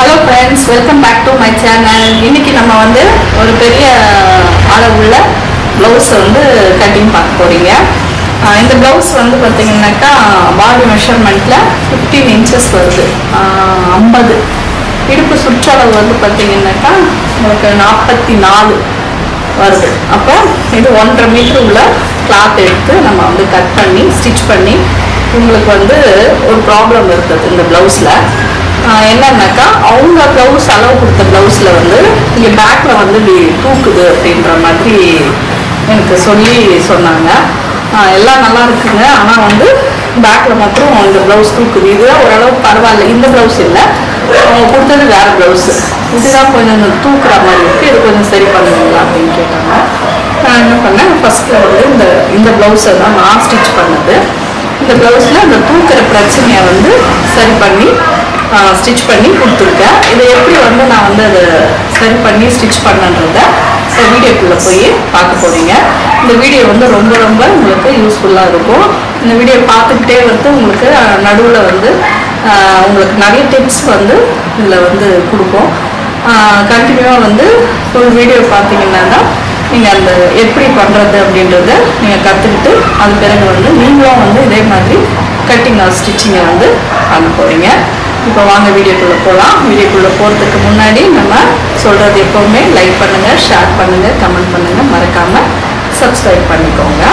Hello friends welcome back to my channel இன்னைக்கு நம்ம வந்து ஒரு பெரிய அளவுள்ள ப்ளவுஸ் வந்து கட்டிங் பார்க்க போறீங்க ஆஹ் இந்த ப்ளவுஸ் வந்து பார்த்தீங்கன்னாக்கா பாடி மெஷர்மெண்ட்டில் ஃபிஃப்டீன் இன்ச்சஸ் வருது ஐம்பது இடுப்பு சுற்றளவு வந்து பார்த்தீங்கன்னாக்கா உங்களுக்கு நாற்பத்தி நாலு வருது அப்போ இது ஒன்றரை மீட்டர் உள்ள கிளாத் எடுத்து நம்ம வந்து கட் பண்ணி ஸ்டிச் பண்ணி உங்களுக்கு வந்து ஒரு ப்ராப்ளம் இருக்குது இந்த ப்ளவுஸில் என்னன்னாக்கா அவங்க ப்ளவுஸ் அளவு கொடுத்த ப்ளவுஸில் வந்து இங்கே பேக்கில் வந்து இப்படி தூக்குது அப்படின்ற மாதிரி எனக்கு சொல்லி சொன்னாங்க ஆஹ் எல்லாம் நல்லா இருக்குங்க ஆனால் வந்து பேக்கில் மட்டும் இந்த ப்ளவுஸ் தூக்குது இதுதான் ஓரளவுக்கு பரவாயில்ல இந்த ப்ளவுஸ் இல்லை அவங்க கொடுத்தது வேற ப்ளவுஸ் இதுதான் கொஞ்சம் தூக்குற மாதிரி இருக்கு இது கொஞ்சம் சரி பண்ணுவீங்களா அப்படின்னு கேட்டாங்க நான் என்ன பண்ணேன் ஃபர்ஸ்ட்ல வந்து இந்த இந்த ப்ளவுஸை தான் நான் ஸ்டிச் பண்ணது இந்த ப்ளவுஸில் இந்த தூக்குற பிரச்சனையை வந்து சரி பண்ணி ஸ்டிச் பண்ணி கொடுத்துருக்கேன் இதை எப்படி வந்து நான் வந்து அதை சரி பண்ணி ஸ்டிச் பண்ணன்றத வீடியோக்குள்ளே போய் பார்க்க போறீங்க இந்த வீடியோ வந்து ரொம்ப ரொம்ப உங்களுக்கு யூஸ்ஃபுல்லாக இருக்கும் இந்த வீடியோ பார்த்துக்கிட்டே வந்து உங்களுக்கு நடுவில் வந்து ஆஹ் உங்களுக்கு நிறைய டிப்ஸ் வந்து இதில் வந்து கொடுப்போம் கண்டினியூவாக வந்து ஃபுல் வீடியோ பார்த்தீங்கன்னா தான் நீங்கள் அந்த எப்படி பண்ணுறது அப்படின்றத நீங்கள் கற்றுக்கிட்டு அது பிறகு வந்து நீங்களும் வந்து இதே மாதிரி கட்டிங் ஆர் ஸ்டிச்சிங்கை வந்து பண்ண போகிறீங்க இப்போ வாங்க வீடியோக்குள்ளே போகலாம் வீடியோக்குள்ளே போகிறதுக்கு முன்னாடி நம்ம சொல்கிறது எப்போவுமே லைக் பண்ணுங்கள் ஷேர் பண்ணுங்கள் கமெண்ட் பண்ணுங்கள் மறக்காமல் சப்ஸ்கிரைப் பண்ணிக்கோங்க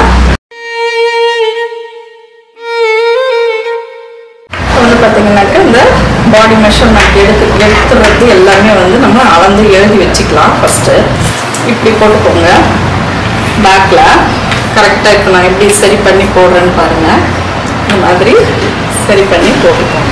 இப்போ வந்து பார்த்தீங்கன்னாக்கா இந்த பாடி மெஷர்மெண்ட் எடுத்து எடுத்துறது எல்லாமே வந்து நம்ம அளந்து எழுதி வச்சுக்கலாம் ஃபஸ்ட்டு இப்படி போட்டுக்கோங்க பேக்கில் கரெக்டாக இப்போ நான் எப்படி சரி பண்ணி போடுறேன்னு பாருங்கள் இந்த மாதிரி சரி பண்ணி போட்டுக்கோங்க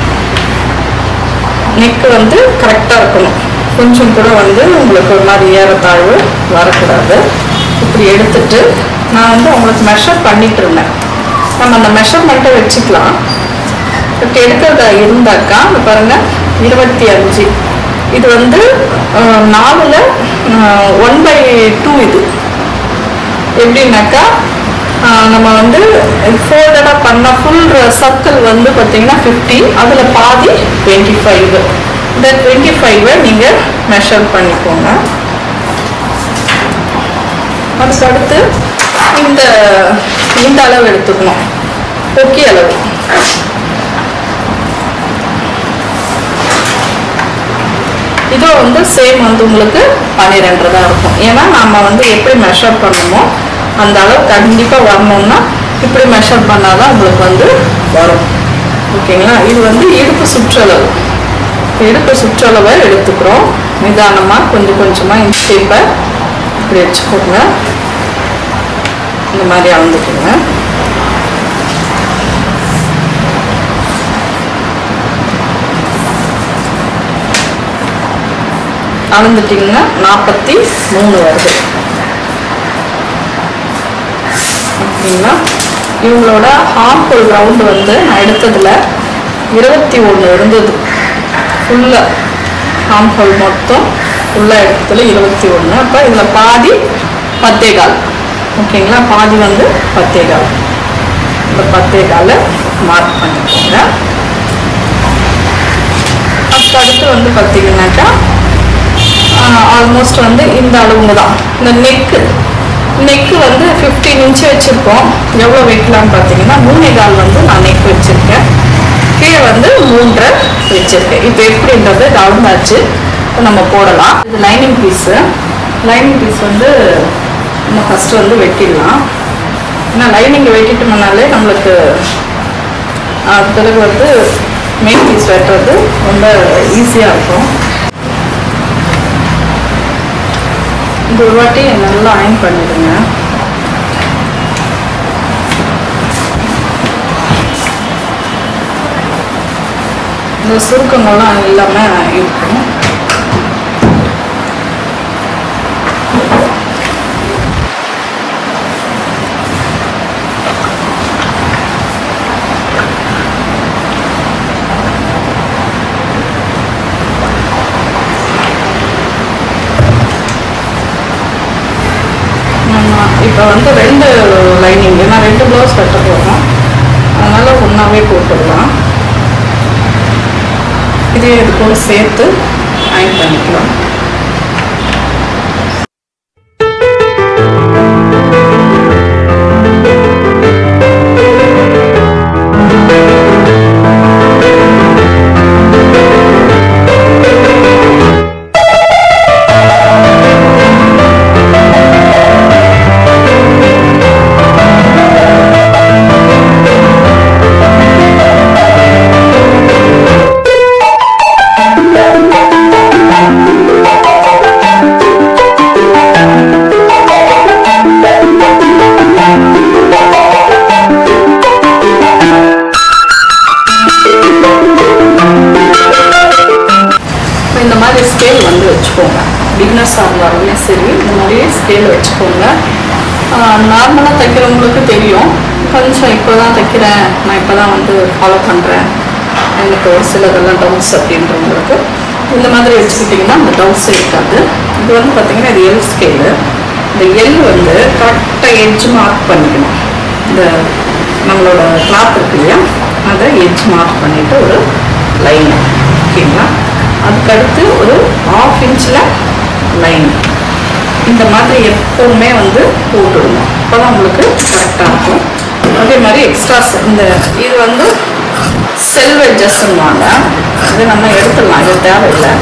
நெக்கு வந்து கரெக்டாக இருக்கணும் கொஞ்சம் கூட வந்து உங்களுக்கு ஒரு மாதிரி ஏறத்தாழ்வு வரக்கூடாது இப்படி எடுத்துட்டு நான் வந்து உங்களுக்கு மெஷர் பண்ணிட்டு இருந்தேன் நம்ம அந்த மெஷர்மெண்ட்டை வச்சுக்கலாம் இப்போ எடுக்கிறதா இருந்தாக்கா இங்க பாருங்க இருபத்தி அஞ்சு இது வந்து அஹ், நாலுல ஒன் பை டூ இது எப்படின்னாக்கா ஆஹ், நம்ம வந்து ஃபோல்டடாக பண்ண ஃபுல் சர்க்கிள் வந்து பார்த்தீங்கன்னா ஃபிஃப்டி அதில் பாதி டுவெண்ட்டி ஃபைவ் இந்த டுவெண்ட்டி ஃபைவை நீங்கள் மெஷர் பண்ணிக்கோங்க அதுக்கு அடுத்து இந்த இந்த அளவு எடுத்துக்கணும் கொக்கி அளவு இதோ வந்து சேம் வந்து உங்களுக்கு பன்னிரெண்டு தான் இருக்கும் ஏன்னா நம்ம வந்து எப்படி மெஷர் பண்ணணுமோ அந்த அளவு கண்டிப்பாக வரணும்னா இப்படி மெஷர் பண்ணாதான் உங்களுக்கு வந்து வரும் ஓகேங்களா இது வந்து இடுப்பு சுற்றளவு இடுப்பு சுற்றளவை எடுத்துக்கிறோம் நிதானமாக கொஞ்சம் கொஞ்சமாக இந்த ஷேப்பை இப்படி வச்சுக்கோங்க இந்த மாதிரி அளந்துக்கோங்க அளந்துட்டிங்கன்னா நாற்பத்தி மூணு வருது ஓகேங்களா இவங்களோட ஹார்ம்ஃபுல் ரவுண்டு வந்து நான் எடுத்ததில் இருபத்தி ஒன்று இருந்தது ஃபுல்லாக ஹார்ம்ஃபுல் மொத்தம் ஃபுல்லாக எடுத்ததில் இருபத்தி ஒன்று அப்போ இதில் பாதி பத்தே கால் ஓகேங்களா பாதி வந்து பத்தே கால் இந்த பத்தே காலை மார்க் பண்ணிக்கோங்க அதுக்கு அடுத்து வந்து பார்த்தீங்கன்னாக்கா ஆல்மோஸ்ட் வந்து இந்த அளவுங்க தான் இந்த நெக்கு நெக்கு வந்து ஃபிஃப்டீன் இன்ச்சு வச்சுருக்கோம் எவ்வளோ வைக்கலாம்னு பார்த்தீங்கன்னா மூணே கால் வந்து நான் நெக் வச்சுருக்கேன் கீழே வந்து மூன்றரை வச்சுருக்கேன் இப்போ எப்படின்றது கவுந்தாச்சு இப்போ நம்ம போடலாம் இது லைனிங் பீஸு லைனிங் பீஸ் வந்து நம்ம ஃபஸ்ட்டு வந்து வெட்டிடலாம் ஏன்னா லைனிங் வெட்டிட்டோம்னாலே நம்மளுக்கு அது பிறகு வந்து மெயின் பீஸ் வெட்டுறது ரொம்ப ஈஸியாக இருக்கும் இது ஒரு வாட்டி நல்லா அயன் பண்ணிடுங்க இந்த சுருக்கங்கள்லாம் இல்லாமல் இருக்கும் இப்போ வந்து ரெண்டு லைனிங் ஏன்னா ரெண்டு ப்ளவுஸ் கட்ட போகிறோம் அதனால் ஒன்றாவே போட்டுடலாம் இதையும் இது கூட சேர்த்து அயன் பண்ணிக்கலாம் இப்போ இந்த மாதிரி ஸ்கேல் வந்து வச்சுக்கோங்க பிக்னஸாக இருந்தாலுமே சரி இந்த மாதிரி ஸ்கேல் வச்சுக்கோங்க நார்மலாக தைக்கிறவங்களுக்கு தெரியும் கொஞ்சம் இப்போ தான் தைக்கிறேன் நான் இப்போ தான் வந்து ஃபாலோ பண்ணுறேன் எனக்கு ஒரு சிலதெல்லாம் டவுட்ஸ் அப்படின்றவங்களுக்கு இந்த மாதிரி வச்சுக்கிட்டிங்கன்னா அந்த டவுட்ஸே இருக்காது இது வந்து பார்த்திங்கன்னா இது எல் ஸ்கேலு இந்த எல் வந்து கரெக்டாக எட்ஜ் மார்க் பண்ணிக்கணும் இந்த நம்மளோட கிளாத் இருக்கு இல்லையா அதை எட்ஜ் மார்க் பண்ணிவிட்டு ஒரு லைன் ஓகேங்களா அதுக்கடுத்து ஒரு ஆஃப் இன்ச்சில் லைன் இந்த மாதிரி எப்பவுமே வந்து போட்டுடுங்க அப்போ தான் உங்களுக்கு கரெக்டாக இருக்கும் அதே மாதிரி எக்ஸ்ட்ராஸ் இந்த இது வந்து செல் வெஜஸ்ன்னுவாங்க இது நம்ம எடுத்துடலாம் இது தேவையில்லை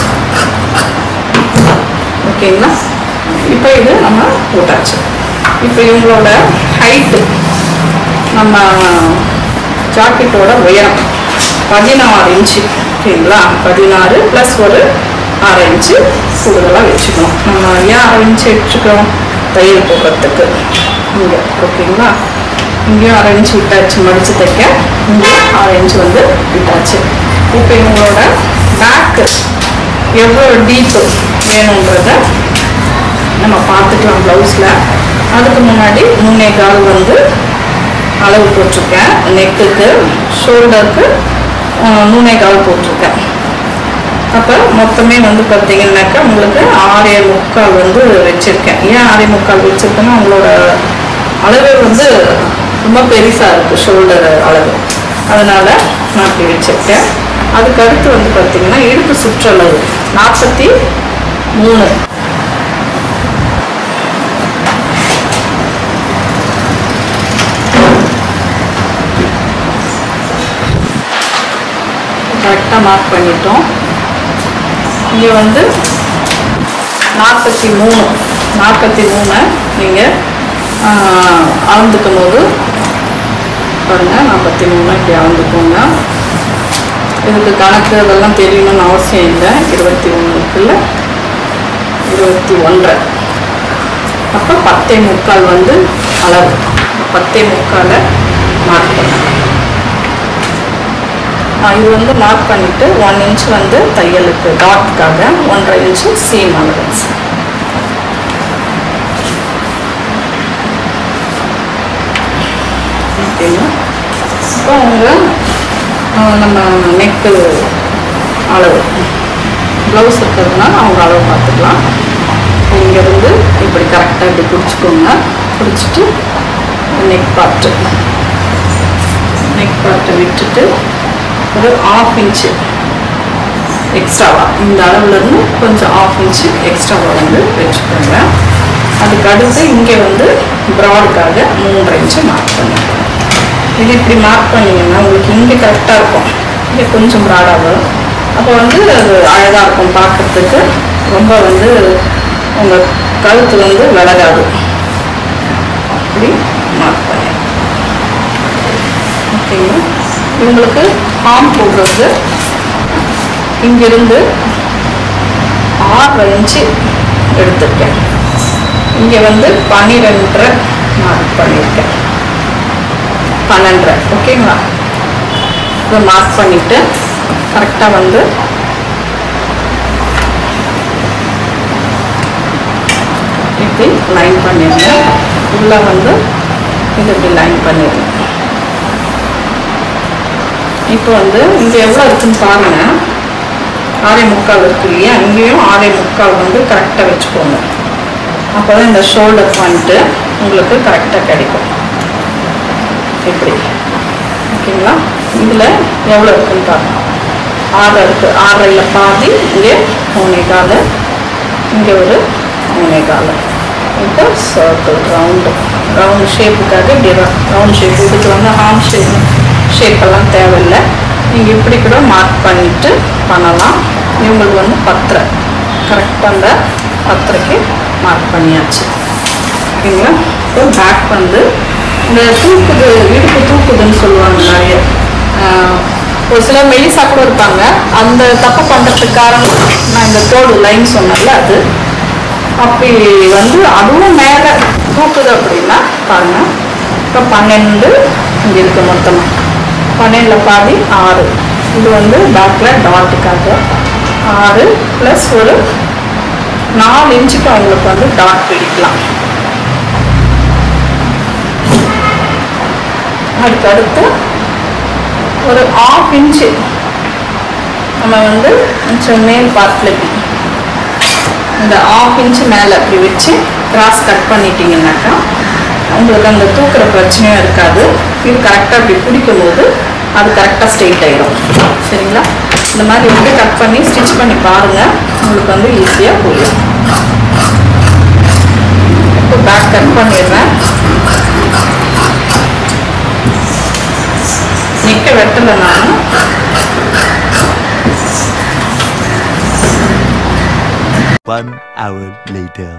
ஓகேங்களா இப்போ இது நம்ம போட்டாச்சு இப்போ இவங்களோட ஹைட்டு நம்ம ஜாக்கெட்டோட உயரம் பதினாறு இன்ச்சு ஓகேங்களா பதினாறு ப்ளஸ் ஒரு அரை இன்ச்சு கூடுதலாக வச்சுக்கணும் நம்ம ஏன் அரை இன்ச்சு வச்சுக்கிறோம் தையல் போடுறதுக்கு இங்கே ஓகேங்களா இங்கேயும் அரை இன்ச்சு விட்டாச்சு மடித்து தைக்க இங்கேயும் அரை இன்ச்சு வந்து விட்டாச்சு இப்போ இவங்களோட பேக்கு எவ்வளோ டீப்பு வேணுன்றத நம்ம பார்த்துக்கலாம் ப்ளவுஸில் அதுக்கு முன்னாடி மூணே கால் வந்து அளவு போட்டிருக்கேன் நெக்குக்கு ஷோல்டருக்கு மூணே கால் போட்டிருக்கேன் அப்போ மொத்தமே வந்து பார்த்தீங்கன்னாக்கா உங்களுக்கு ஆறே முக்கால் வந்து வச்சுருக்கேன் ஏன் ஆறே முக்கால் வச்சுருக்கேன்னா உங்களோட அளவு வந்து ரொம்ப பெருசாக இருக்குது ஷோல்டர் அளவு அதனால் நான் அப்படி வச்சுருக்கேன் அதுக்கு அடுத்து வந்து பார்த்தீங்கன்னா இடுப்பு சுற்றளவு நாற்பத்தி மூணு கரெக்டாக மார்க் பண்ணிட்டோம் இங்கே வந்து நாற்பத்தி மூணு நாற்பத்தி மூணை நீங்கள் அளந்துக்கும் போது பாருங்கள் நாற்பத்தி மூணு இப்படி அளந்துக்கோங்க இதுக்கு கணக்கு அதெல்லாம் தெரியணும்னு அவசியம் இல்லை இருபத்தி ஒன்றுக்குள்ள இருபத்தி ஒன்றரை அப்போ பத்தே முக்கால் வந்து அளவு பத்தே முக்காலை மார்க் பண்ணணும் ஆஹ் இது வந்து மார்க் பண்ணிட்டு ஒன் இன்ச் வந்து தையலுக்கு டாட்காக ஒன்றரை இன்ச்சு சீம் அலவன்ஸ் ஓகேங்களா இப்போ அவங்க ஆஹ் நம்ம நெக்கு அளவு ப்ளவுஸ் இருக்கிறதுனால அவங்க அளவு பார்த்துக்கலாம் இங்கேருந்து இப்படி கரெக்டாக இப்படி பிடிச்சிக்கோங்க பிடிச்சிட்டு நெக் பார்ட்டு நெக் பார்ட்டை விட்டுட்டு ஒரு ஆஃப் இன்ச்சு எக்ஸ்ட்ராவா இந்த அளவுலேருந்து கொஞ்சம் ஆஃப் இன்ச்சு எக்ஸ்ட்ராவா வந்து வச்சுக்கோங்க அதுக்கு அடுத்து இங்கே வந்து ப்ராடுக்காக மூன்றரை இன்ச்சு மார்க் பண்ணிக்கோங்க இது இப்படி மார்க் பண்ணிங்கன்னா உங்களுக்கு இங்கே கரெக்டாக இருக்கும் இங்கே கொஞ்சம் ப்ராடாக வரும் அப்போ வந்து அது அழகாக இருக்கும் பார்க்கறதுக்கு ரொம்ப வந்து உங்கள் கழுத்து வந்து விலகாது அப்படி மார்க் பண்ணி ஓகேங்களா இவங்களுக்கு ஆம் போடுறது இங்கிருந்து ஆறு இன்ச்சு எடுத்திருக்கேன் இங்கே வந்து பன்னிரெண்டரை மார்க் பண்ணியிருக்கேன் பன்னெண்டரை ஓகேங்களா இதை மார்க் பண்ணிவிட்டு கரெக்டாக வந்து இப்படி லைன் பண்ணிடுங்க உள்ளே வந்து இது இப்படி லைன் பண்ணிடுங்க இப்போ வந்து இங்கே எவ்வளோ இருக்குன்னு பாருங்க ஆறே முக்கால் இருக்கு இல்லையா இங்கேயும் ஆறே முக்கால் வந்து கரெக்டாக வச்சுக்கோங்க அப்போ தான் இந்த ஷோல்டர் பாயிண்ட்டு உங்களுக்கு கரெக்டாக கிடைக்கும் இப்படி ஓகேங்களா இதில் எவ்வளோ இருக்குன்னு பாருங்க ஆறு இருக்கு ஆறரையில் பாதி இங்கே மூணே கால் இங்கே ஒரு மூணே கால் இப்போ சர்க்கிள் ரவுண்டு ரவுண்ட் ஷேப்புக்காக இப்படி ரவுண்ட் ஷேப் இதுக்கு வந்து ஹார்ம் ஷேப் ஷேப்பெல்லாம் தேவையில்லை நீங்கள் இப்படி கூட மார்க் பண்ணிட்டு பண்ணலாம் இவங்களுக்கு வந்து பத்தரை கரெக்டாக அந்த பத்தரைக்கு மார்க் பண்ணியாச்சு ஓகேங்களா இப்போ பேக் வந்து இந்த தூக்குது இடுப்பு தூக்குதுன்னு சொல்லுவாங்க நிறைய ஆஹ் ஒரு சிலர் மெலிசா கூட இருப்பாங்க அந்த தப்பு பண்ணுறதுக்கு காரணம் நான் இந்த தோடு லைன் சொன்னேன்ல அது அப்படி வந்து அதுவும் மேலே தூக்குது அப்படின்னா பாருங்க இப்போ பன்னெண்டு இங்கே இருக்கு மொத்தமாக பன்னெண்டில் பாதி ஆறு இது வந்து பேக்கில் டாட்டுக்காக ஆறு ப்ளஸ் ஒரு நாலு இன்ச்சுக்கு அவங்களுக்கு வந்து டாட் பிடிக்கலாம் அதுக்கு அடுத்து ஒரு ஆஃப் இன்ச்சு நம்ம வந்து கொஞ்சம் மேல் பார்ட்டில் இப்படி இந்த ஆஃப் இன்ச்சு மேலே அப்படி வச்சு கிராஸ் கட் பண்ணிட்டீங்கன்னாக்கா உங்களுக்கு அந்த தூக்குற பிரச்சனையும் இருக்காது இது கரெக்டாக அப்படி பிடிக்கும் போது அது கரெக்டாக ஸ்ட்ரெயிட் ஆயிடும் சரிங்களா இந்த மாதிரி வந்து கட் பண்ணி ஸ்டிச் பண்ணி பாருங்கள் உங்களுக்கு வந்து ஈஸியாக புரியும் இப்போ பேக் கட் பண்ணிடுறேன் நிற்க வெட்டலை நான் One hour later.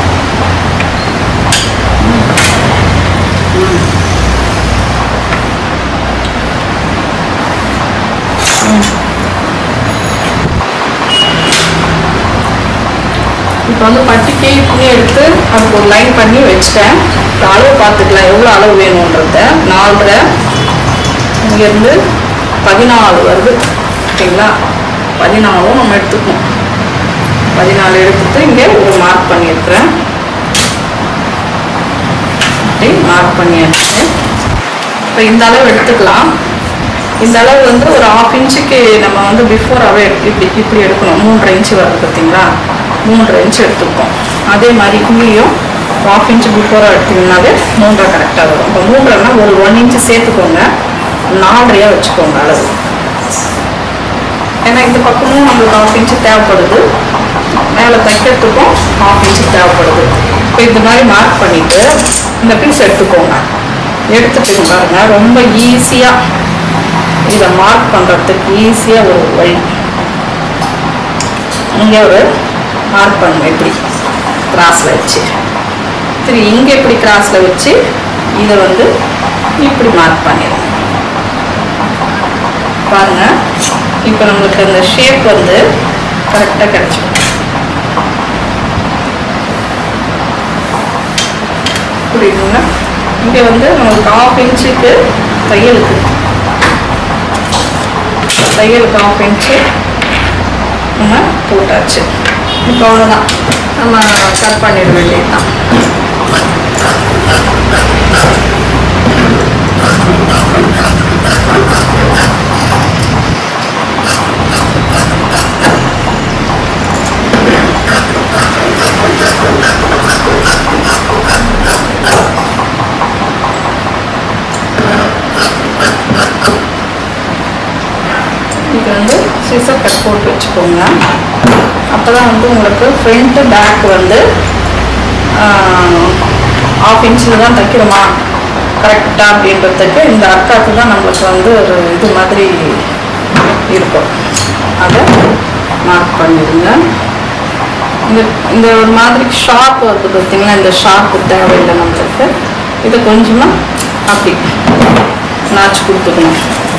இப்போ வந்து பட்டி கீழ் துணி எடுத்து அதுக்கு ஒரு லைன் பண்ணி வச்சுட்டேன் இப்போ அளவு பார்த்துக்கலாம் எவ்வளோ அளவு வேணுன்றத நாலரை இங்கேருந்து பதினாலு வருது ஓகேங்களா பதினாலும் நம்ம எடுத்துக்கணும் பதினாலு எடுத்துட்டு இங்கே ஒரு மார்க் பண்ணியிருக்கிறேன் அப்படி மார்க் பண்ணியாச்சு இப்போ இந்த அளவு எடுத்துக்கலாம் இந்த அளவு வந்து ஒரு ஆஃப் இன்ச்சுக்கு நம்ம வந்து பிஃபோராகவே இப்படி இப்படி எடுக்கணும் மூன்றரை இன்ச்சு வருது பார்த்தீங்களா மூன்றரை இன்ச்சு எடுத்துப்போம் அதே மாதிரி இங்கேயும் ஆஃப் இன்ச்சு பிஃபோராக எடுத்தீங்கன்னாவே மூன்றரை கரெக்டாக வரும் இப்போ மூன்றரைனா ஒரு ஒன் இன்ச்சு சேர்த்துக்கோங்க நாலரையாக வச்சுக்கோங்க அளவு ஏன்னா இந்த பக்கமும் நம்மளுக்கு ஆஃப் இன்ச்சு தேவைப்படுது மேலே தைக்கிறதுக்கும் ஆஃப் இன்ச்சு தேவைப்படுது இப்போ இந்த மாதிரி மார்க் பண்ணிட்டு இந்த பீஸ் எடுத்துக்கோங்க எடுத்துட்டு பாருங்க ரொம்ப ஈஸியாக இதை மார்க் பண்ணுறதுக்கு ஈஸியாக ஒரு வழி இங்கே ஒரு மார்க் பண்ணுங்க இப்படி கிராஸில் வச்சு சரி இங்கே இப்படி கிராஸில் வச்சு இதை வந்து இப்படி மார்க் பண்ணிடுங்க பாருங்க இப்போ நம்மளுக்கு அந்த ஷேப் வந்து கரெக்டாக கிடைச்சிடும் புரியுதுங்களா இங்கே வந்து நம்மளுக்கு ஆஃப் இன்ச்சுக்கு தையலுக்கு தையலுக்கு ஆஃப் இன்ச்சு நம்ம போட்டாச்சு இப்போ அவ்வளோதான் நம்ம கட் பண்ணிட வேண்டியதுதான் இது வந்து சிசர் கட் போட்டு வச்சுக்கோங்க அப்போ தான் வந்து உங்களுக்கு ஃப்ரண்ட்டு பேக் வந்து ஆஃப் இன்ச்சில் தான் தைக்கிறோமா கரெக்டாக அப்படின்றதுக்கு இந்த அக்காக்கு தான் நம்மளுக்கு வந்து ஒரு இது மாதிரி இருக்கும் அதை மார்க் பண்ணிடுங்க இந்த இந்த ஒரு மாதிரி ஷார்ப் வருது பார்த்தீங்களா இந்த ஷார்ப் தேவையில்லை நம்மளுக்கு இதை கொஞ்சமாக அப்படி நாச்சு கொடுத்துக்கணும்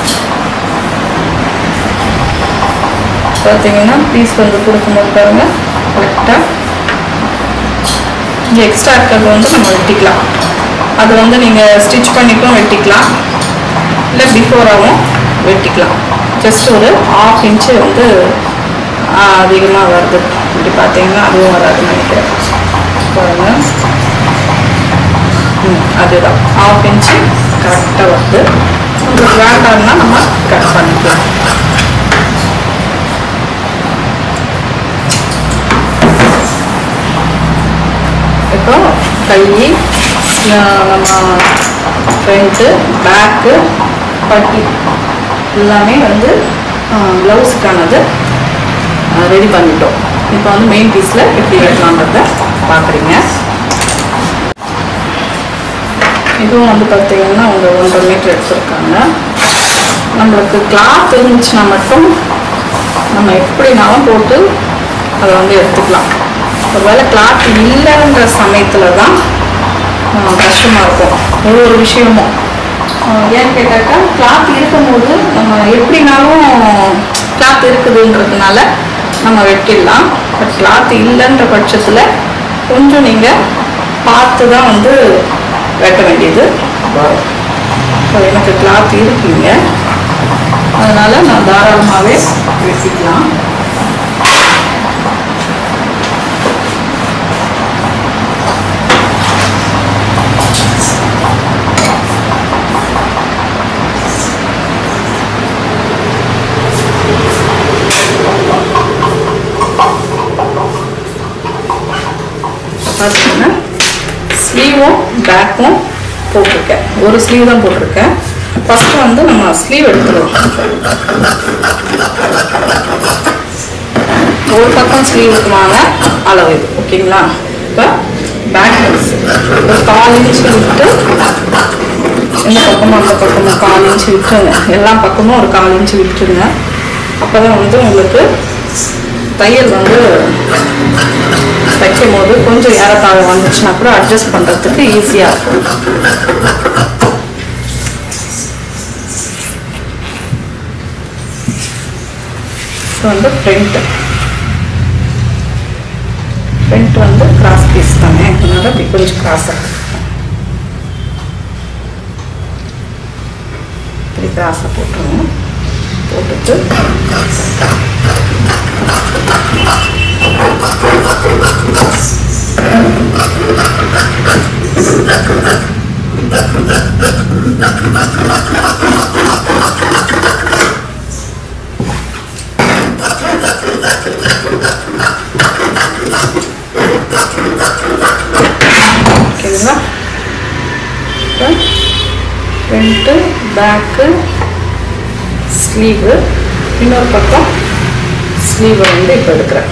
பார்த்தீங்கன்னா பீஸ் வந்து கொடுக்கும்போது பாருங்க கரெக்டாக இங்கே எக்ஸ்ட்ரா இருக்கிறது வந்து நம்ம வெட்டிக்கலாம் அது வந்து நீங்கள் ஸ்டிச் பண்ணிக்கும் வெட்டிக்கலாம் இல்லை பிஃபோராகவும் வெட்டிக்கலாம் ஜஸ்ட் ஒரு ஆஃப் இன்ச்சு வந்து அதிகமாக வருது இப்படி பார்த்தீங்கன்னா அதுவும் வராதுன்னு நினைக்கிறேன் பாருங்க ம் அதுதான் ஆஃப் இன்ச்சு கரெக்டாக வருது உங்களுக்கு வேண்டாம்னா நம்ம கட் பண்ணிக்கலாம் இப்போ கை ஆஹ் நம்ம ஃப்ரண்ட்டு பேக்கு பட்டி எல்லாமே வந்து ப்ளவுஸுக்கானது ரெடி பண்ணிட்டோம் இப்போ வந்து மெயின் பீஸில் எப்படி வைக்கலான்றத பார்க்குறீங்க இதுவும் வந்து பார்த்தீங்கன்னா அவங்க ஒன்றரை மீட்டர் எடுத்திருக்காங்க நம்மளுக்கு கிளாத் இருந்துச்சுன்னா மட்டும் நம்ம எப்படினாலும் போட்டு அதை வந்து எடுத்துக்கலாம் ஒருவேளை கிளாத் இல்லைன்ற சமயத்தில் தான் ஆஹ், கஷ்டமா இருக்கும் ஒவ்வொரு விஷயமும் ஆஹ், ஏன்னு கேட்டாக்கா கிளாத் இருக்கும்போது நம்ம எப்படினாலும் கிளாத் இருக்குதுன்றதுனால நம்ம வெட்டிடலாம் பட் கிளாத் இல்லைன்ற பட்சத்தில் கொஞ்சம் நீங்கள் பார்த்து தான் வந்து வெட்ட வேண்டியது வரும் ஸோ எனக்கு கிளாத் இருக்குங்க அதனால நான் தாராளமாகவே வெட்டிக்கலாம் பார்த்தீங்கன்னா ஸ்லீவும் பேக்கும் போட்டிருக்கேன் ஒரு ஸ்லீவ் தான் போட்டிருக்கேன் ஃபஸ்ட்டு வந்து நம்ம ஸ்லீவ் எடுத்துருவோம் ஒரு பக்கம் ஸ்லீவுக்குமான அளவு இது ஓகேங்களா இப்போ பேக் பீஸ் ஒரு கால் இன்ச் விட்டு இந்த பக்கமும் அந்த பக்கமும் கால் இன்ச் விட்டுருங்க எல்லா பக்கமும் ஒரு கால் இன்ச் விட்டுருங்க அப்போ தான் வந்து உங்களுக்கு தையல் வந்து தைக்கும் போது கொஞ்சம் ஏறத்தாழ வந்துச்சுன்னா கூட அட்ஜஸ்ட் பண்ணுறதுக்கு ஈஸியாக இருக்கும் இது வந்து ஃப்ரண்ட் ஃப்ரண்ட் வந்து கிராஸ் பீஸ் தானே அதனால இப்படி கொஞ்சம் கிராஸாக இப்படி கிராஸாக போட்டுருவோம் போட்டுட்டு ஓகேங்களா ஃப்ரண்ட்டு பேக்கு ஸ்லீவு இன்னொரு பக்கம் ஸ்லீவை வந்து இப்போ எடுக்கிறேன்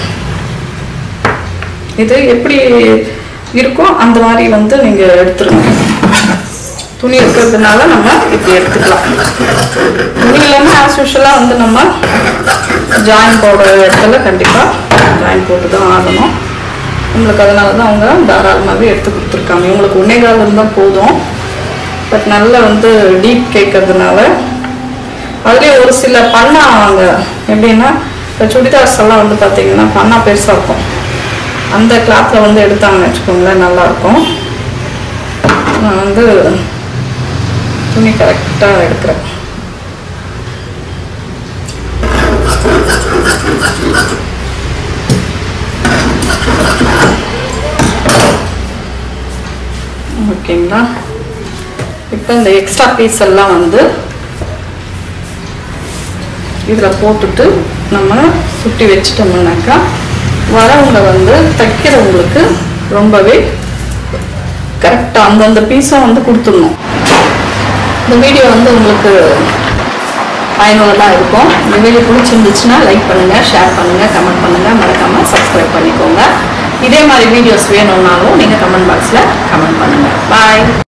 இது எப்படி இருக்கோ அந்த மாதிரி வந்து நீங்கள் எடுத்துருங்க துணி இருக்கிறதுனால நம்ம இப்படி எடுத்துக்கலாம் துணி இல்லைன்னா ஆஸ் யூஷுவலாக வந்து நம்ம ஜாயின் போடுற இடத்துல கண்டிப்பாக ஜாயின் போட்டு தான் ஆகணும் நம்மளுக்கு அதனால தான் அவங்க தாராளமாகவே எடுத்து கொடுத்துருக்காங்க இவங்களுக்கு ஒன்னே கால் இருந்தால் போதும் பட் நல்ல வந்து டீப் கேட்கறதுனால அதுலேயே ஒரு சில பண்ணா அவங்க எப்படின்னா இப்போ சுடிதார்ஸ் எல்லாம் வந்து பார்த்தீங்கன்னா பண்ணா பெருசாக இருக்கும் அந்த கிளாத்தில் வந்து எடுத்தாங்கன்னு வச்சுக்கோங்களேன் நல்லாயிருக்கும் நான் வந்து துணி கரெக்டாக எடுக்கிறேன் ஓகேங்களா இப்போ இந்த எக்ஸ்ட்ரா பீஸ் எல்லாம் வந்து இதில் போட்டுட்டு நம்ம சுட்டி வச்சிட்டோம்னாக்கா வரவங்க வந்து தைக்கிறவங்களுக்கு ரொம்பவே கரெக்டாக அந்தந்த பீஸும் வந்து கொடுத்துடணும் இந்த வீடியோ வந்து உங்களுக்கு பயனுள்ளதாக இருக்கும் இந்த வீடியோ பிடிச்சிருந்துச்சுன்னா லைக் பண்ணுங்கள் ஷேர் பண்ணுங்கள் கமெண்ட் பண்ணுங்கள் மறக்காமல் சப்ஸ்கிரைப் பண்ணிக்கோங்க இதே மாதிரி வீடியோஸ் வேணும்னாலும் நீங்கள் கமெண்ட் பாக்ஸில் கமெண்ட் பண்ணுங்கள் பாய்